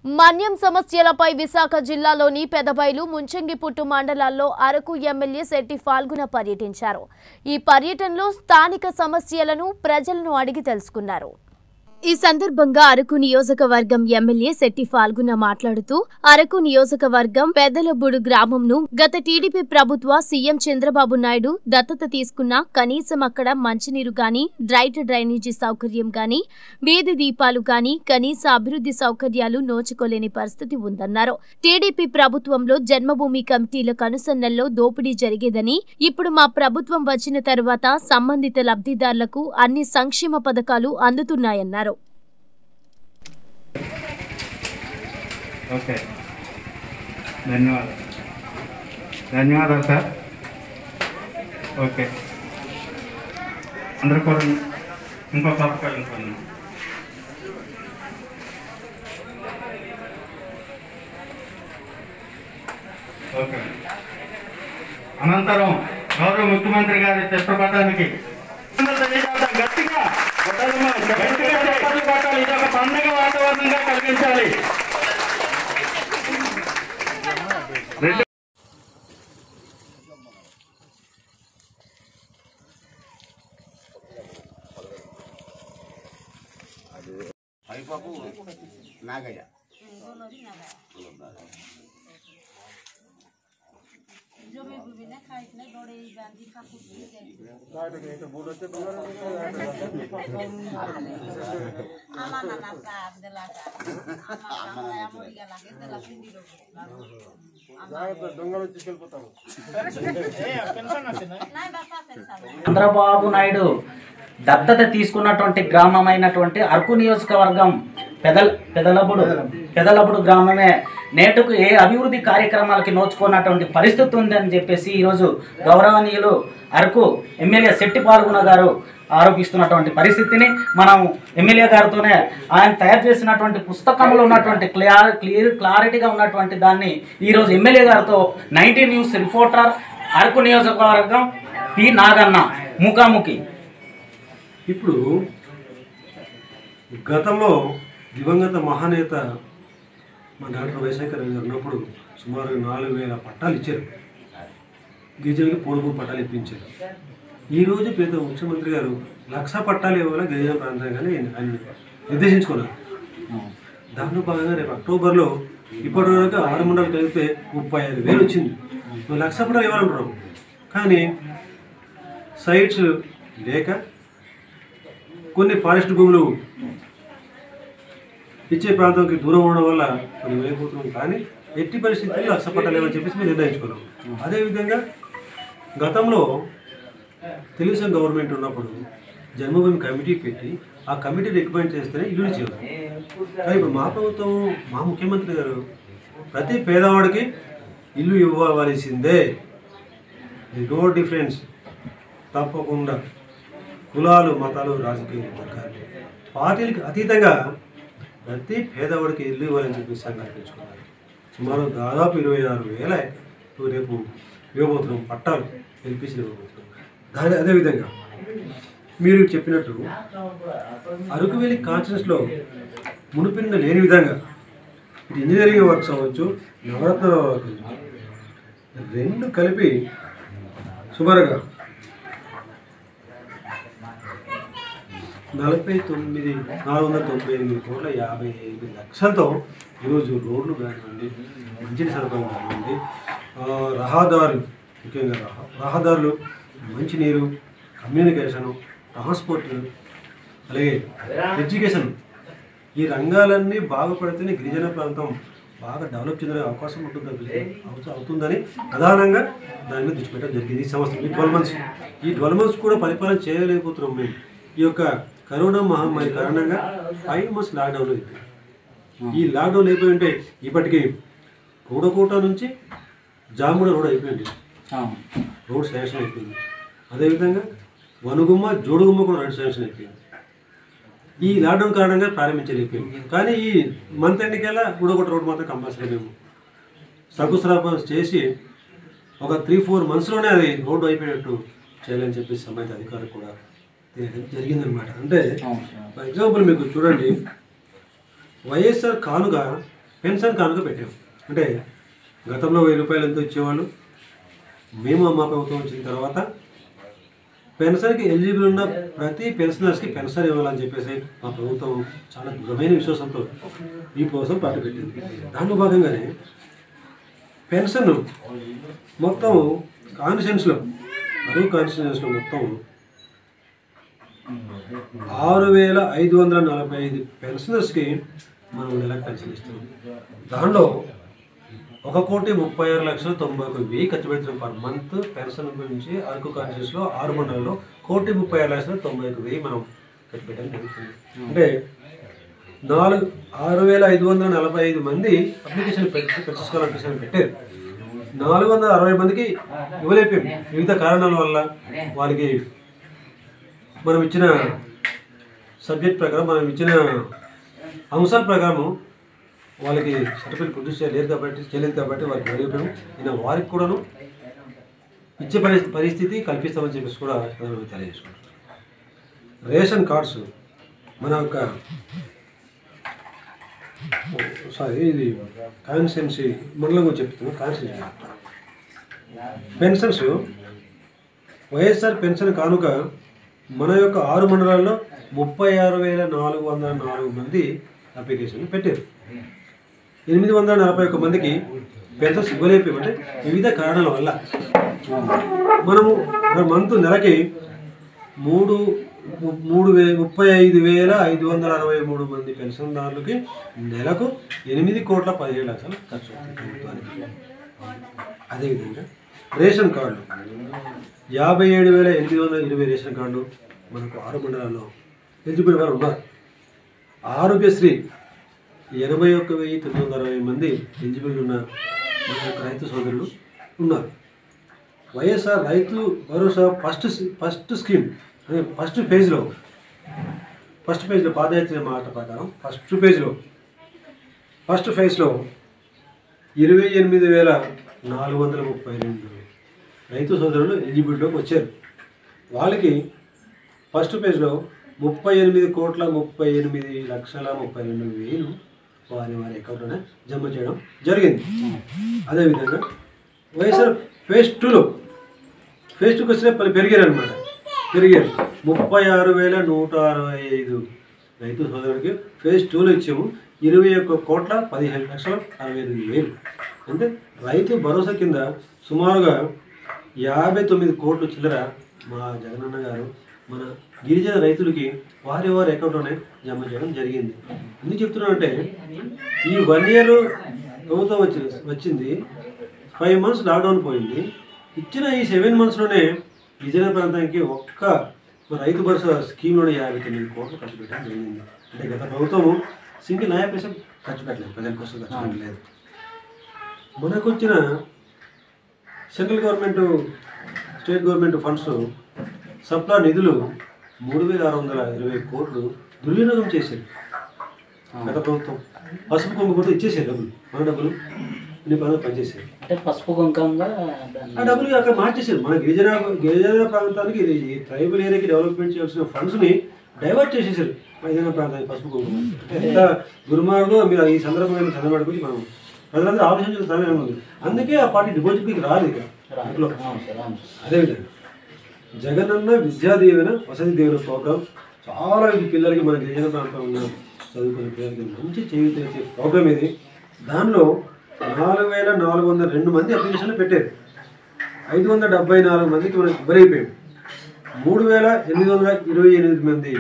మన్యం సమస్యలపై విశాఖ జిల్లాలోని పెదబైలు ముంచంగిపుట్టు మండలాల్లో అరకు ఎమ్మెల్యే శెట్టి ఫాల్గుణ పర్యటించారు ఈ పర్యటనలో స్థానిక సమస్యలను ప్రజలను అడిగి తెలుసుకున్నారు ఈ సందర్భంగా అరకు నియోజకవర్గం ఎమ్మెల్యే శెట్టి ఫాల్గుణ మాట్లాడుతూ అరకు నియోజకవర్గం పెదలబుడు గ్రామంను గత టీడీపీ ప్రభుత్వ సీఎం చంద్రబాబు నాయుడు దత్తత తీసుకున్న కనీసం అక్కడ మంచినీరు గాని డ్రైట్ డ్రైనేజీ సౌకర్యం గాని వీధి దీపాలు గాని కనీస అభివృద్ధి సౌకర్యాలు నోచుకోలేని పరిస్థితి ఉందన్నారు టీడీపీ ప్రభుత్వంలో జన్మభూమి కమిటీల కనుసన్నల్లో దోపిడీ జరిగేదని ఇప్పుడు మా ప్రభుత్వం వచ్చిన తర్వాత సంబంధిత లబ్ధిదారులకు అన్ని సంక్షేమ పథకాలు అందుతున్నాయన్నారు ఓకే ధన్యవాదాలు ధన్యవాదాలు సార్ ఓకే అందరూ కూడా ఇంకో పథకాలు ఇంకొన్ని ఓకే అనంతరం గౌరవ ముఖ్యమంత్రి గారి చిత్రపటానికి గట్టిగా గట్టిగా చప్పట్లు కొట్టాలి. ఇది ఒక పండగ వాతావరణంగా కలిగించాలి రెండు హరిబాబు నాగయ్య చంద్రబాబు నాయుడు దత్తత తీసుకున్నటువంటి గ్రామమైనటువంటి అరకు నియోజకవర్గం పెదల పెదలబుడు పెదలబుడు గ్రామమే నేటుకు ఏ అభివృద్ధి కార్యక్రమాలకి నోచుకున్నటువంటి పరిస్థితి ఉందని చెప్పేసి ఈరోజు గౌరవనీయులు అరకు ఎమ్మెల్యే శెట్టి పాల్గొన గారు ఆరోపిస్తున్నటువంటి పరిస్థితిని మనం ఎమ్మెల్యే గారితోనే ఆయన తయారు చేసినటువంటి పుస్తకంలో ఉన్నటువంటి క్లియర్ క్లియర్ క్లారిటీగా ఉన్నటువంటి దాన్ని ఈరోజు ఎమ్మెల్యే గారితో నైన్టీ న్యూస్ రిపోర్టర్ అరకు నియోజకవర్గం పి నాగన్న ముఖాముఖి ఇప్పుడు గతంలో దివంగత మహానేత మా డాక్టర్ వైశేఖర్ గారు ఉన్నప్పుడు సుమారు నాలుగు వేల పట్టాలు ఇచ్చారు గిరిజనులకి పొడుగు పట్టాలు ఇప్పించారు ఈరోజు పేద ముఖ్యమంత్రి గారు లక్ష పట్టాలు ఇవ్వాలి గిరిజన ప్రాంతంగానే ఆయన నిర్దేశించుకున్నారు దాంట్లో భాగంగా రేపు అక్టోబర్లో ఇప్పటి వరకు ఆరు మండలు కలిపితే ముప్పై ఐదు వేలు వచ్చింది నువ్వు లక్ష పట్టాలు ఇవ్వాలంటున్నావు కానీ సైట్స్ లేక కొన్ని ఫారెస్ట్ భూములు ఇచ్చే ప్రాంతంకి దూరం ఉండడం వల్ల కొన్ని వెళ్ళిపోతున్నాం కానీ ఎట్టి పరిస్థితుల్లో అసపట్టలేమని చెప్పేసి మేము నిర్ణయించుకున్నాం అదేవిధంగా గతంలో తెలుగుదేశం గవర్నమెంట్ ఉన్నప్పుడు జన్మభూమి కమిటీ పెట్టి ఆ కమిటీ రికమెండ్ చేస్తేనే ఇల్లు ఇచ్చేవారు కానీ ఇప్పుడు మా ప్రభుత్వం మా ముఖ్యమంత్రి గారు ప్రతి పేదవాడికి ఇల్లు ఇవ్వవలసిందే నో డిఫరెన్స్ తప్పకుండా కులాలు మతాలు రాజకీయ వర్గాలు పార్టీలకు అతీతంగా ప్రతి పేదవాడికి ఇల్లు ఇవ్వాలని చెప్పి సంకల్పించుకున్నారు సుమారు దాదాపు ఇరవై ఆరు వేల రేపు ఇవ్వబోతున్నాం పట్టాలు ఎల్పిసి ఇవ్వబోతున్నాం దాని అదేవిధంగా మీరు చెప్పినట్టు అరకువెల్లి కాన్ఫరెన్స్లో మునిపిన్న లేని విధంగా ఇటు ఇంజనీరింగ్ వర్క్స్ అవ్వచ్చు నవరత్న వర్క్ అవ్వచ్చు. రెండు కలిపి సుమారుగా నలభై తొమ్మిది నాలుగు వందల తొంభై ఎనిమిది కోట్ల యాభై ఎనిమిది లక్షలతో ఈరోజు రోడ్లు కానివ్వండి మంచినీటి సదుపాయం కానివ్వండి ఆ, రహదారులు ముఖ్యంగా రహ- రహదారులు మంచినీరు కమ్యూనికేషను ట్రాన్స్పోర్ట్ అలాగే ఎడ్యుకేషన్ ఈ రంగాలన్నీ బాగుపడితేనే గిరిజన ప్రాంతం బాగా డెవలప్ చెందే అవకాశం ఉంటుంది అవుతు- అవుతుందని ప్రధానంగా దాని మీద దృష్టి పెట్టడం జరిగింది ఈ సంవత్సరం ఈ ట్వెల్వ్ మంత్స్ ఈ ట్వెల్వ్ మంత్స్ కూడా పరిపాలన చేయలేకపోతున్నాం మేము ఈ యొక్క కరోనా మహమ్మారి కారణంగా ఫైవ్ మంత్స్ లాక్డౌన్ అయిపోయింది ఈ లాక్డౌన్ అయిపోయి ఉంటే ఇప్పటికీ కూడకోట నుంచి జాముడ రోడ్ అయిపోయింది రోడ్ శాంక్షన్ అయిపోయింది అదేవిధంగా వనుగుమ్మ జోడుగుమ్మ కూడా రోడ్ శాంక్షన్ అయిపోయింది ఈ లాక్డౌన్ కారణంగా ప్రారంభించలేకపోయింది కానీ ఈ మంత్ ఎండ్కల్లా కూడకోట రోడ్ మాత్రం కంపల్సరీ మేము శంకుస్థాపన చేసి ఒక త్రీ ఫోర్ మంత్స్లోనే అది రోడ్డు అయిపోయినట్టు చేయాలని చెప్పేసి సంబంధిత అధికారులు కూడా తెలియడం జరిగిందనమాట అంటే ఫర్ ఎగ్జాంపుల్ మీకు చూడండి వైఎస్ఆర్ కానుగా పెన్షన్ కానుక పెట్టాం అంటే గతంలో వెయ్యి రూపాయలు ఎంత ఇచ్చేవాళ్ళు మేము మా ప్రభుత్వం వచ్చిన తర్వాత పెన్షన్కి ఎలిజిబుల్ ఉన్న ప్రతి పెన్షనర్స్కి పెన్షన్ ఇవ్వాలని చెప్పేసి మా ప్రభుత్వం చాలా దృఢమైన విశ్వాసంతో ఈ కోసం పాటు పెట్టింది దాంట్లో భాగంగానే పెన్షన్ మొత్తం కాన్స్టిట్యూన్స్లో అరువు కాన్స్టిట్యూన్స్లో మొత్తం ఆరు వేల ఐదు వందల నలభై ఐదు పెన్షనర్స్కి మనం నెలకు పెన్షన్ ఇస్తున్నాం దానిలో ఒక కోటి ముప్పై ఆరు లక్షల తొంభై ఒక వెయ్యి ఖర్చు పెడుతున్నాం పర్ మంత్ పెన్షన్ గురించి అరకు కాన్స్టిట్యూన్స్లో ఆరు మండలంలో కోటి ముప్పై ఆరు లక్షల తొంభై ఒక వెయ్యి మనం ఖర్చు పెట్టడం జరుగుతుంది అంటే నాలుగు ఆరు వేల ఐదు వందల నలభై ఐదు మంది అప్లికేషన్ పెట్టి పెన్షన్ అప్లికేషన్ పెట్టారు నాలుగు వందల అరవై మందికి ఇవ్వలేపాం వివిధ కారణాల వల్ల వాళ్ళకి మనం ఇచ్చిన సబ్జెక్ట్ ప్రకారం మనం ఇచ్చిన అంశాల ప్రకారం వాళ్ళకి సర్టిఫికేట్ ప్రొడ్యూస్ చేయలేరు కాబట్టి చేయలేదు కాబట్టి వాళ్ళకి ఇవ్వలేపాము ఈయన వారికి కూడాను ఇచ్చే పరిస్థితి పరిస్థితి కల్పిస్తామని చెప్పేసి కూడా ప్రధానమంత్రి తెలియజేసుకుంటున్నాం రేషన్ కార్డ్స్ మన యొక్క సారీ ఇది కాన్స్టెన్సీ మండలం గురించి చెప్తున్నాను కాన్స్టెన్సీ పెన్షన్స్ వైఎస్ఆర్ పెన్షన్ కానుక మన యొక్క ఆరు మండలాల్లో ముప్పై ఆరు వేల నాలుగు వందల నాలుగు మంది అప్లికేషన్లు పెట్టారు ఎనిమిది వందల నలభై ఒక్క మందికి పెన్షన్స్ ఇవ్వలేకపోయామంటే వివిధ కారణాల వల్ల మనము మన మంత్ నెలకి మూడు ము- మూడు వే ముప్పై ఐదు వేల ఐదు వందల అరవై మూడు మంది పెన్షన్దారులకి నెలకు ఎనిమిది కోట్ల పదిహేడు లక్షలు ఖర్చు అవుతుంది ప్రభుత్వానికి అదేవిధంగా రేషన్ కార్డు యాభై ఏడు వేల ఎనిమిది వందల ఇరవై రేషన్ కార్డు మనకు ఆరు మండలాల్లో ఎలిజిబుల్ వారు ఉన్నారు ఆరోగ్యశ్రీ ఎనభై ఒక్క వెయ్యి తొమ్మిది వందల అరవై మంది ఎలిజిబుల్ ఉన్న మన యొక్క రైతు సోదరులు ఉన్నారు వైఎస్ఆర్ రైతు భరోసా ఫస్ట్ స్- ఫస్ట్ స్కీమ్ అదే ఫస్ట్ ఫేజ్లో ఫస్ట్ పేజ్లో పాదయాత్ర మాట ప్రకారం ఫస్ట్ పేజ్లో ఫస్ట్ ఫేజ్లో ఇరవై ఎనిమిది వేల నాలుగు వందల ముప్పై రెండు రైతు సోదరులు ఎలిజిబిలిటీలోకి వచ్చారు వాళ్ళకి ఫస్ట్ పేజ్లో ముప్పై ఎనిమిది కోట్ల ముప్పై ఎనిమిది లక్షల ముప్పై రెండు వేలు వారి వారి అకౌంట్లోనే జమ చేయడం జరిగింది అదేవిధంగా వైఎస్ఆర్ ఫేజ్ టూలో ఫేజ్ టూకి వచ్చిన పలు పెరిగారు అనమాట పెరిగారు ముప్పై ఆరు వేల నూట అరవై ఐదు రైతు సోదరుడికి ఫేజ్ టూలో ఇచ్చాము ఇరవై ఒక్క కోట్ల పదిహేను లక్షల అరవై ఎనిమిది వేలు అంటే రైతు భరోసా కింద సుమారుగా యాభై తొమ్మిది కోట్లు చిల్లర మా జగనన్న గారు మన గిరిజన రైతులకి వారి వారి అకౌంట్లోనే జమ చేయడం జరిగింది ఎందుకు చెప్తున్నానంటే ఈ వన్ ఇయర్ ప్రభుత్వం వచ్చి వచ్చింది ఫైవ్ మంత్స్ లాక్డౌన్ పోయింది ఇచ్చిన ఈ సెవెన్ మంత్స్లోనే గిరిజన ప్రాంతానికి ఒక్క మన రైతు భరోసా స్కీమ్లోనే యాభై తొమ్మిది కోట్లు ఖర్చు పెట్టడం జరిగింది అంటే గత ప్రభుత్వము సింగిల్ నయా పైసా ఖర్చు పెట్టలేదు ప్రజల కోసం ఖర్చు పెట్టలేదు మనకు వచ్చిన central government state government funds సప్లా నిధులు మూడు వేల ఆరు వందల ఇరవై కోట్లు దుర్వినియోగం చేశారు గత ప్రభుత్వం పసుపు కుంకుమ కూడా ఇచ్చేసారు డబ్బులు మన డబ్బులు ఇన్ని పనులు పనిచేసారు అంటే పసుపు కుంకంగా ఆ డబ్బులు అక్కడ మార్చేసారు మన గిరిజన గిరిజన ప్రాంతానికి ఇది ఈ ట్రైబల్ ఏరియాకి డెవలప్మెంట్ చేయాల్సిన ఫండ్స్ని డైవర్ట్ చేసేసారు గిరిజన ప్రాంతానికి పసుపు కుంకుమ అంటే ఎంత దుర్మార్గం మీరు ఈ సందర్భంగా చంద్రబాబు గురించి మనం ప్రజలందరూ ఆలోచించిన సమయం ఉంది అందుకే ఆ పార్టీ డిపాజిట్కి రాదు ఇక ఇంట్లో అవును సార్ అవును సార్ అదేవిధంగా జగనన్న విద్యా దీవెన వసతి దీవెన ప్రోగ్రాం చాలా ఇది పిల్లలకి మన గిరిజన ప్రాంతంలో ఉన్న చదువుకునే పిల్లలకి మంచి చేయూత ఇచ్చే ప్రోగ్రాం ఇది దానిలో నాలుగు వేల నాలుగు వందల రెండు మంది అప్లికేషన్లు పెట్టారు ఐదు వందల డెబ్బై నాలుగు మందికి మనకి బరైపోయాం మూడు వేల ఎనిమిది వందల ఇరవై ఎనిమిది మంది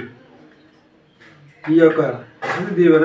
ఈ యొక్క వసతి దీవెన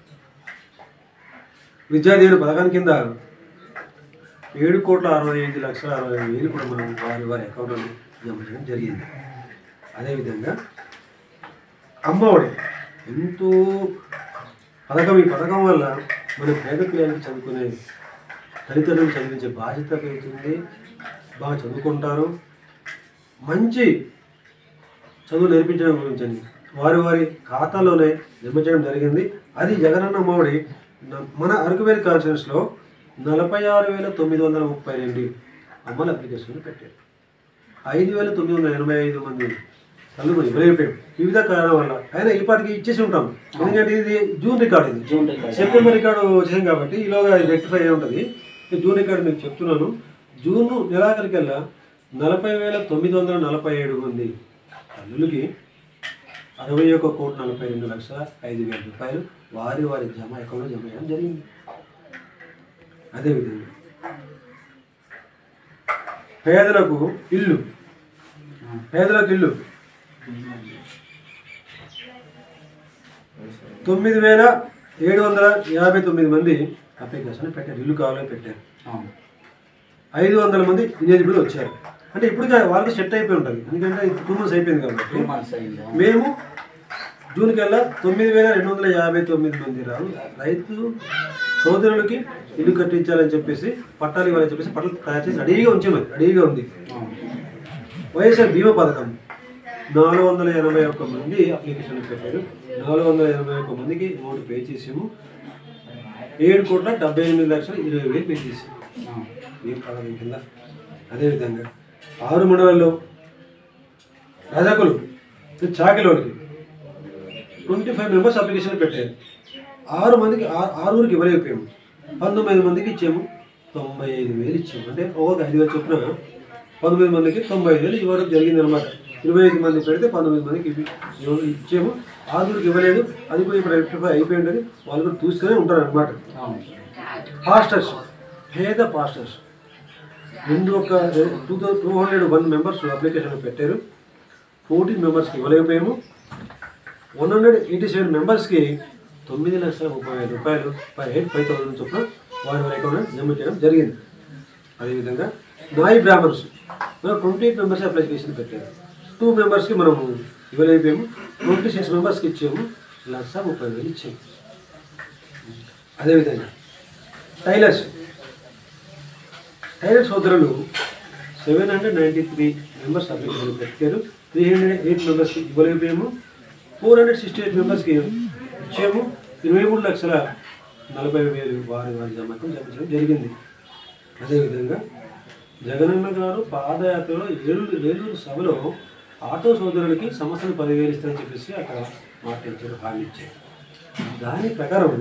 విద్యా దీవెన పథకం కింద ఏడు కోట్ల అరవై ఐదు లక్షల అరవై వేలు కూడా మనం వారి వారి అకౌంట్లో జమ చేయడం జరిగింది అదేవిధంగా అమ్మఒడి ఎంతో పథకం ఈ పథకం వల్ల మన పేద పిల్లలకి చదువుకునే తల్లిదండ్రులు చదివించే బాధ్యత పెరుగుతుంది బాగా చదువుకుంటారు మంచి చదువు నేర్పించడం గురించి వారి వారి ఖాతాలోనే జమ చేయడం జరిగింది అది జగనన్న అమ్మఒడి న- మన అరకువేలి కాన్ఫరెన్స్లో నలభై ఆరు వేల తొమ్మిది వందల ముప్పై రెండు అమ్మల అప్లికేషన్లు పెట్టారు ఐదు వేల తొమ్మిది వందల ఎనభై ఐదు మంది అందుకు ఇవ్వలేకపోయాం వివిధ కారణాల వల్ల అయినా ఈ పాటికి ఇచ్చేసి ఉంటాం ఎందుకంటే ఇది జూన్ రికార్డు ఇది జూన్ రికార్డ్. సెప్టెంబర్ రికార్డు వచ్చాం కాబట్టి ఈలోగా రెక్టిఫై అయి ఉంటుంది ఈ జూన్ రికార్డు మీకు చెప్తున్నాను జూన్ నెలాఖరికల్లా నలభై వేల తొమ్మిది వందల నలభై ఏడు మంది తల్లులకి అరవై ఒక కోటి నలభై రెండు లక్షల ఐదు వేల రూపాయలు వారి వారి జమ అకౌంట్లో జమ చేయడం జరిగింది అదేవిధంగా పేదలకు ఇల్లు పేదలకు ఇల్లు తొమ్మిది వేల ఏడు వందల యాభై తొమ్మిది మంది అప్లికేషన్ పెట్టారు ఇల్లు కావాలని పెట్టారు అవును. ఐదు వందల మంది ఎలిజిబుల్ వచ్చారు అంటే ఇప్పుడు వాళ్ళకి సెట్ అయిపోయి ఉంటుంది ఎందుకంటే టూ మంత్స్ అయిపోయింది కాబట్టి టూ మంత్స్ అయింది మేము జూన్ కల్లా తొమ్మిది వేల రెండు వందల యాభై తొమ్మిది మంది రా రైతు సోదరులకి ఇల్లు కట్టించాలని చెప్పేసి పట్టాలు ఇవ్వాలని చెప్పేసి పట్టాలు తయారు చేసి రెడీగా ఉంచాము రెడీగా ఉంది అవును. వైఎస్ఆర్ బీమా పథకం నాలుగు వందల ఎనభై ఒక్క మంది అప్లికేషన్ పెట్టారు నాలుగు వందల ఎనభై ఒక్క మందికి అమౌంట్ పే చేసాము ఏడు కోట్ల డెబ్బై ఎనిమిది లక్షల ఇరవై వేలు పే చేసాము అవును. ఈ పథకం కింద అదేవిధంగా ఆరు మండలాల్లో రజకులు చాకిలోడికి ట్వంటీ ఫైవ్ మెంబర్స్ అప్లికేషన్ పెట్టారు ఆరు మందికి ఆ- ఆరుగురికి ఇవ్వలేకపోయాము పంతొమ్మిది మందికి ఇచ్చాము తొంభై ఐదు వేలు ఇచ్చాము అంటే ఒక్కొక్క ఐదు వేలు చొప్పున పంతొమ్మిది మందికి తొంభై ఐదు వేలు ఇవ్వడం జరిగింది అనమాట ఇరవై ఐదు మంది పెడితే పంతొమ్మిది మందికి ఇవి- ఇవ్వ- ఇచ్చాము ఆరుగురికి ఇవ్వలేదు అది కూడా ఇప్పుడు రెక్టిఫై అయిపోయిందని వాళ్ళు కూడా చూసుకునే ఉంటారు అనమాట అవును. పాస్టర్స్ పేద పాస్టర్స్ రెండు ఒక టూ థౌ two hundred one members application పెట్టారు ఫోర్టీన్ మెంబర్స్కి ఇవ్వలేకపోయాము వన్ హండ్రెడ్ ఎయిటీ సెవెన్ మెంబర్స్కి తొమ్మిది లక్షల ముప్పై వేల రూపాయలు పర్ హెడ్ ఫైవ్ థౌసండ్ చొప్పున వారి వారి అకౌంట్ జమ చేయడం జరిగింది అదేవిధంగా నాయి బ్రాహ్మణ్స్ మనం ట్వంటీ ఎయిట్ మెంబర్స్ అప్లికేషన్ పెట్టారు టూ మెంబర్స్కి మనం ఇవ్వలేకపోయాము ట్వంటీ సిక్స్ మెంబర్స్కి ఇచ్చాము లక్ష ముప్పై వేలు ఇచ్చాము అదేవిధంగా టైలర్స్ టైలర్ సోదరులు seven hundred ninety three members application పెట్టారు త్రీ హండ్రెడ్ ఎయిట్ మెంబర్స్కి ఇవ్వలేకపోయాము ఫోర్ హండ్రెడ్ సిక్స్టీ ఎయిట్ మెంబర్స్కి ఇచ్చాము ఇరవై మూడు లక్షల నలభై వేలు వారి వారి జమకు జమ చేయడం జరిగింది అదేవిధంగా జగనన్న గారు పాదయాత్రలో ఏలూరు ఏలూరు సభలో ఆటో సోదరులకి సంవత్సరం పదివేలు ఇస్తారని చెప్పేసి అక్కడ మాట ఇచ్చారు హామీ ఇచ్చారు దాని ప్రకారం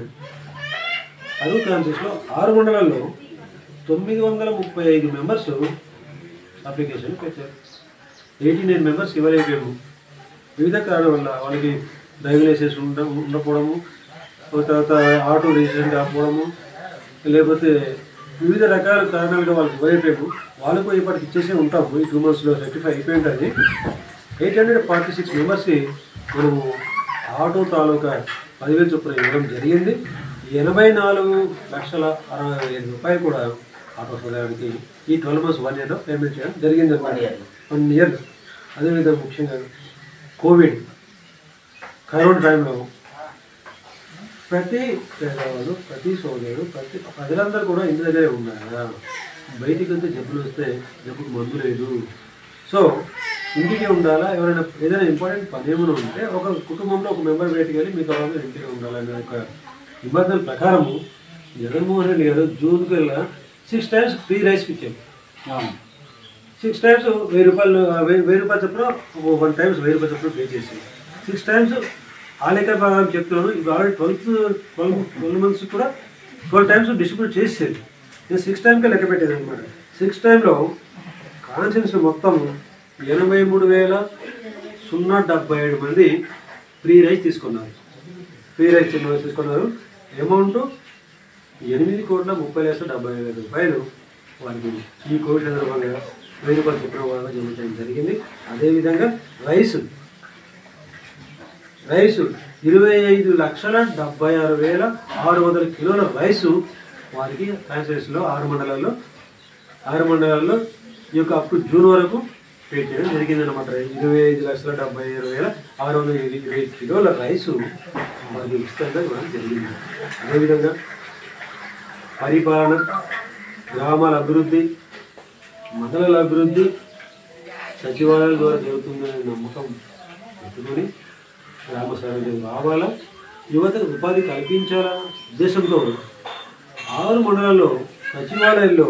అరువు కాన్సెస్లో ఆరు మండలాల్లో తొమ్మిది వందల ముప్పై ఐదు మెంబర్స్ అప్లికేషన్ పెట్టారు ఎయిటీ నైన్ మెంబర్స్ ఇవ్వలేకపోయాము వివిధ కారణాల వల్ల వాళ్ళకి డ్రైవింగ్ లైసెన్స్ ఉండ ఉండకపోవడము ఆ తర్వాత ఆటో రిజిస్ట్రేషన్ కాకపోవడము లేకపోతే వివిధ రకాల కారణాలుగా వాళ్ళకి ఇవ్వలేకపోయాము వాళ్ళకు ఇప్పటికి ఇచ్చేసే ఉంటాము ఈ టూ మంత్స్లో రెక్టిఫై అయిపోయి ఉంటుంది ఎయిట్ హండ్రెడ్ ఫార్టీ సిక్స్ మెంబర్స్కి మనము ఆటో తాలూకా పదివేల చొప్పున ఇవ్వడం జరిగింది ఎనభై నాలుగు లక్షల అరవై ఐదు రూపాయలు కూడా ఆటో సోదరుడికి ఈ ట్వెల్వ్ మంత్స్ వన్ ఇయర్లో పేమెంట్ చేయడం జరిగింది One year. వన్ ఇయర్ అదేవిధంగా ముఖ్యంగా కోవిడ్ కరోనా టైంలో ప్రతి పేదవాడు ప్రతి సోదరుడు ప్రతి ప్రజలందరూ కూడా ఇంటి దగ్గరే ఉన్నారా బయటికి వెళ్తే జబ్బులు వస్తే జబ్బుకు మందు లేదు సో ఇంటికి ఉండాలా ఎవరైనా ఏదైనా ఇంపార్టెంట్ పని ఏమైనా ఉంటే ఒక కుటుంబంలో ఒక మెంబర్ బయటికి వెళ్ళి మిగతా వాళ్ళు ఇంటికి ఉండాలనే ఒక నిబంధనల ప్రకారము జగన్మోహన్ రెడ్డి గారు జూన్కి వెళ్ళా సిక్స్ టైమ్స్ ఫ్రీ రైస్ ఇచ్చాము అవును. సిక్స్ టైమ్స్ వెయ్యి రూపాయలు వెయ్యి వెయ్యి రూపాయలు చొప్పున వన్ టైమ్స్ వెయ్యి రూపాయలు చొప్పున పే చేసి సిక్స్ టైమ్స్ ఆ లెక్క ప్రకారం చెప్తున్నాను ఇప్పుడు already twelfth twelve twelve months కూడా ట్వెల్వ్ టైమ్స్ డిస్ట్రిబ్యూట్ చేసేది నేను సిక్స్ టైంకే లెక్క పెట్టేది అనమాట సిక్స్ టైంలో కాన్సెన్స్ మొత్తం ఎనభై మూడు వేల సున్నా డెబ్బై ఏడు మంది ఫ్రీ రైస్ తీసుకున్నారు ఫ్రీ రైస్ చిన్న తీసుకున్నారు అమౌంట్ ఎనిమిది కోట్ల ముప్పై లక్షల డెబ్బై వేల రూపాయలు వారికి ఈ కోవిడ్ సందర్భంగా వెయ్యి రూపాయలు చెప్పిన వాళ్ళ జమ చేయడం జరిగింది అదేవిధంగా రైస్ రైసు ఇరవై ఐదు లక్షల డెబ్బై ఆరు వేల ఆరు వందల కిలోల రైసు వారికి ఫ్రాంచైజీలో ఆరు మండలాల్లో ఆరు మండలాల్లో ఈ యొక్క అప్ టు జూన్ వరకు పే చేయడం జరిగిందనమాట ఇరవై ఐదు లక్షల డెబ్బై ఆరు వేల ఆరు వందల ఇరవై కిలోల రైసు వారికి ఉచితంగా ఇవ్వడం జరిగింది అదేవిధంగా పరిపాలన గ్రామాల అభివృద్ధి మండలాల అభివృద్ధి సచివాలయాల ద్వారా జరుగుతుందనే నమ్మకం పెట్టుకొని గ్రామ సభ్యులు రావాలా యువతకు ఉపాధి కల్పించాలా ఉద్దేశంతో ఆరు మండలాల్లో సచివాలయాల్లో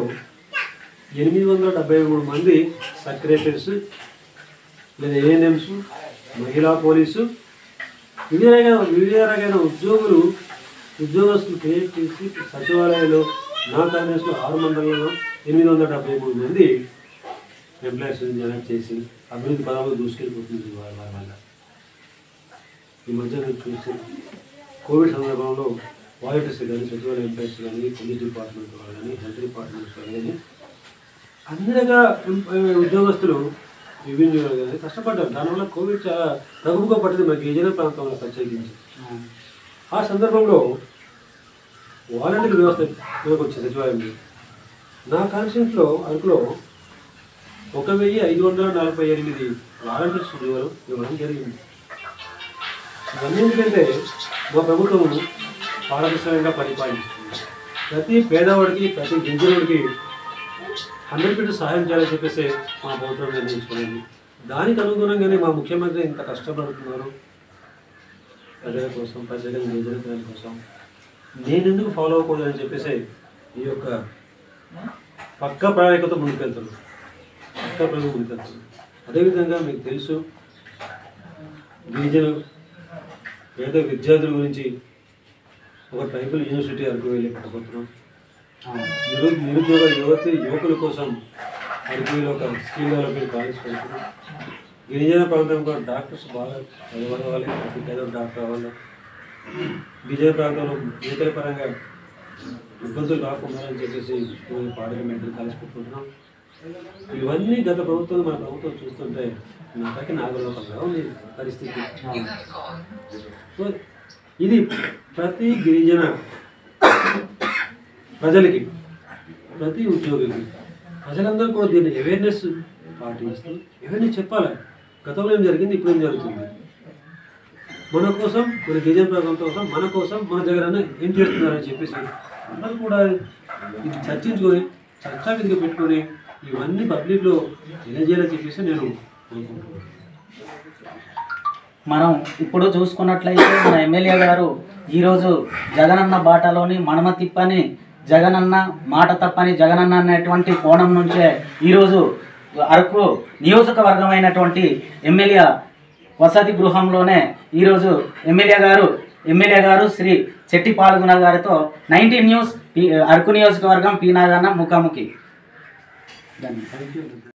ఎనిమిది వందల డెబ్బై మూడు మంది సెక్రటరీస్ లేదా ఏఎన్ఎంస్ మహిళా పోలీసు వివిధ రకాల వివిధ రకాల ఉద్యోగులు ఉద్యోగస్తులు క్రియేట్ చేసి సచివాలయంలో నా కాంగ్రెస్లో ఆరు మండలంలో ఎనిమిది వందల డెబ్బై మూడు మంది ఎంప్లాయీస్ జనరేట్ చేసి అభివృద్ధి పదాలు దూసుకెళ్ళిపోతుంది వారి వారి వల్ల ఈ మధ్య నేను చూస్తే కోవిడ్ సందర్భంలో వాలంటీర్స్ కానీ సచివాలయ ఎంప్లాయీస్ కానీ పోలీస్ డిపార్ట్మెంట్ వాళ్ళు కానీ హెల్త్ డిపార్ట్మెంట్స్ వాళ్ళు కానీ అన్ని రకాల ఎం- ఉద్యోగస్తులు రెవెన్యూ వాళ్ళు కానీ కష్టపడ్డారు దానివల్ల కోవిడ్ చాలా తగుపుగా పట్టింది మనకి గిరిజన ప్రాంతంలో ప్రత్యేకించి ఆ సందర్భంలో వాలంటీర్ వ్యవస్థ మనకు వచ్చింది సచివాలయంలో నా కాన్స్టిట్యూన్స్లో అరకులో ఒక వెయ్యి ఐదు వందల నలభై ఎనిమిది వాలంటీర్స్ ఉద్యోగాలు ఇవ్వడం జరిగింది ఇవన్నీ ఎందుకంటే మా ప్రభుత్వం పారదర్శకంగా పరిపాలిస్తుంది ప్రతి పేదవాడికి ప్రతి గింజనుడికి హండ్రెడ్ పర్సెంట్ సహాయం చేయాలని చెప్పేసి మా ప్రభుత్వం నిర్ణయించుకున్నది దానికి అనుగుణంగానే మా ముఖ్యమంత్రి ఇంత కష్టపడుతున్నారు ప్రజల కోసం ప్రజల గిరిజన ప్రజల కోసం నేను ఎందుకు ఫాలో అవ్వకూడదని చెప్పేసి ఈ యొక్క పక్క ప్రణాళికతో ముందుకెళ్తున్నాను పక్క ప్రణాళిక ముందుకెళ్తున్నాను అదేవిధంగా మీకు తెలుసు గిరిజన పేద విద్యార్థుల గురించి ఒక ట్రైబల్ యూనివర్సిటీ అరకు వెళ్ళి పెట్టబోతున్నాం నిరు నిరుద్యోగ యువతి యువకుల కోసం అరకులో ఒక స్కిల్ డెవలప్మెంట్ కాలేజ్ పెడుతున్నాం గిరిజన ప్రాంతం కూడా డాక్టర్స్ బాగా చదవాలి ప్రతి పేద డాక్టర్ అవ్వాలి గిరిజన ప్రాంతంలో జీవితాల పరంగా ఇబ్బందులు రాకుండా అని చెప్పేసి పాడక మెడికల్ కాలేజ్ పెట్టుకుంటున్నాం ఇవన్నీ గత ప్రభుత్వం మన ప్రభుత్వం చూస్తుంటే నాకకి నాగలోకంగా ఉంది పరిస్థితి సో ఇది ప్రతి గిరిజన ప్రజలకి ప్రతి ఉద్యోగికి ప్రజలందరూ కూడా దీన్ని అవేర్నెస్ పాటిస్తూ అవేర్నెస్ చెప్పాలి గతంలో ఏం జరిగింది ఇప్పుడు ఏం జరుగుతుంది మన కోసం మన గిరిజన ప్రాంతం కోసం మన కోసం మన జగనన్న ఏం చేస్తున్నారని చెప్పేసి అందరూ కూడా ఇది చర్చించుకొని చర్చా విధిగా పెట్టుకొని ఇవన్నీ పబ్లిక్లో తెలియజేయాలని చెప్పేసి నేను అనుకుంటున్నాను మనం ఇప్పుడు చూసుకున్నట్లయితే మన ఎమ్మెల్యే గారు ఈరోజు జగనన్న బాటలోని మనమ తిప్పని జగనన్న మాట తప్పని జగనన్న అనేటువంటి కోణం నుంచే ఈరోజు అరకు నియోజకవర్గమైనటువంటి ఎమ్మెల్యే వసతి గృహంలోనే ఈరోజు ఎమ్మెల్యే గారు ఎమ్మెల్యే గారు శ్రీ చెట్టి పాల్గొన గారితో నైన్టీన్ న్యూస్ పి- అరకు నియోజకవర్గం పీనాగన్న ముఖాముఖి ధన్యవాదాలు థ్యాంక్ యూ